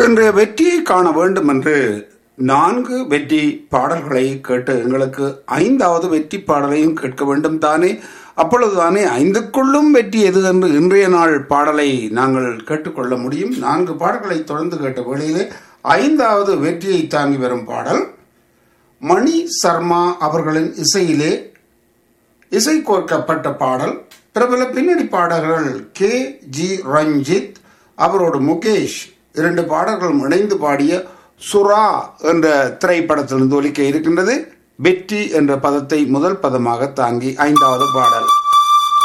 இன்றைய வெற்றியை காண வேண்டும் என்று நான்கு வெற்றி பாடல்களை கேட்டு எங்களுக்கு ஐந்தாவது வெற்றி பாடலையும் கேட்க வேண்டும் தானே அப்பொழுதுதானே ஐந்துக்குள்ளும் வெற்றி எது என்று இன்றைய நாள் பாடலை நாங்கள் கேட்டுக்கொள்ள முடியும் நான்கு பாடல்களை தொடர்ந்து கேட்ட வேளையிலே ஐந்தாவது வெற்றியை தாங்கி வரும் பாடல் மணி சர்மா அவர்களின் இசையிலே இசை கோர்க்கப்பட்ட பாடல் பிரபல பின்னணி பாடகர்கள் கே ஜி ரஞ்சித் அவரோடு முகேஷ் இரண்டு பாடல்களும் இணைந்து பாடிய சுரா என்ற திரைப்படத்திலிருந்து ஒலிக்க இருக்கின்றது வெற்றி என்ற பதத்தை முதல் பதமாக தாங்கி ஐந்தாவது பாடல்